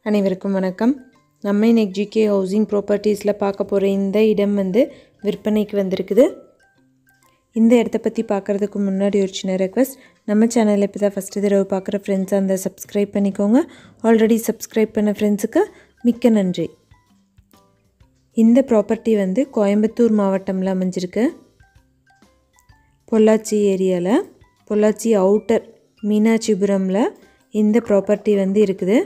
அனைவருக்கும் வணக்கம் நம்ம இன்னைக்கு ஜிகே ஹவுசிங் ப்ராப்பர்ட்டிஸில் பார்க்க போகிற இந்த இடம் வந்து விற்பனைக்கு வந்திருக்குது இந்த இடத்த பற்றி பார்க்குறதுக்கு முன்னாடி ஒரு சின்ன ரெக்வஸ்ட் நம்ம சேனலில் இப்போ தான் ஃபஸ்ட்டு தடவை பார்க்குற ஃப்ரெண்ட்ஸ் அந்த சப்ஸ்கிரைப் பண்ணிக்கோங்க ஆல்ரெடி சப்ஸ்கிரைப் பண்ண ஃப்ரெண்ட்ஸுக்கு மிக்க நன்றி இந்த ப்ராப்பர்ட்டி வந்து கோயம்புத்தூர் மாவட்டமில் அமைஞ்சிருக்கு பொள்ளாச்சி ஏரியாவில் பொள்ளாச்சி அவுட்டர் மீனாட்சிபுரமில் இந்த ப்ராப்பர்ட்டி வந்து இருக்குது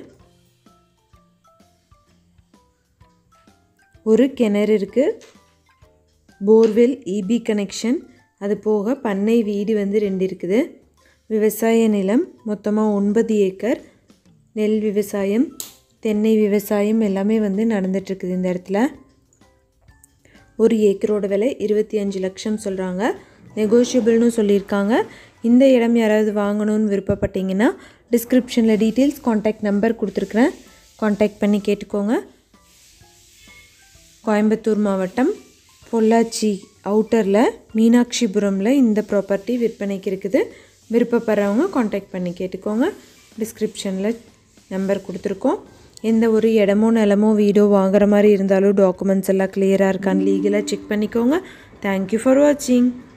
ஒரு கிணறு இருக்குது போர்வெல் இபி கனெக்ஷன் அது போக பண்ணை வீடு வந்து ரெண்டு இருக்குது விவசாய நிலம் மொத்தமாக ஒன்பது ஏக்கர் நெல் விவசாயம் தென்னை விவசாயம் எல்லாமே வந்து நடந்துட்டுருக்குது இந்த இடத்துல ஒரு ஏக்கரோட விலை இருபத்தி அஞ்சு லட்சம் சொல்கிறாங்க நெகோஷியபிள்னு சொல்லியிருக்காங்க இந்த இடம் யாராவது வாங்கணும்னு விருப்பப்பட்டீங்கன்னா டிஸ்கிரிப்ஷனில் டீட்டெயில்ஸ் காண்டாக்ட் நம்பர் கொடுத்துருக்குறேன் காண்டாக்ட் பண்ணி கேட்டுக்கோங்க கோயம்புத்தூர் மாவட்டம் பொள்ளாச்சி அவுட்டரில் மீனாட்சிபுரமில் இந்த ப்ராப்பர்ட்டி விற்பனைக்கு இருக்குது விருப்பப்படுறவங்க காண்டாக்ட் பண்ணி கேட்டுக்கோங்க டிஸ்கிரிப்ஷனில் நம்பர் கொடுத்துருக்கோம் எந்த ஒரு இடமோ நிலமோ வீடோ வாங்குற மாதிரி இருந்தாலும் டாக்குமெண்ட்ஸ் எல்லாம் கிளியராக இருக்கான்னு லீகலாக செக் பண்ணிக்கோங்க தேங்க்யூ ஃபார் வாட்சிங்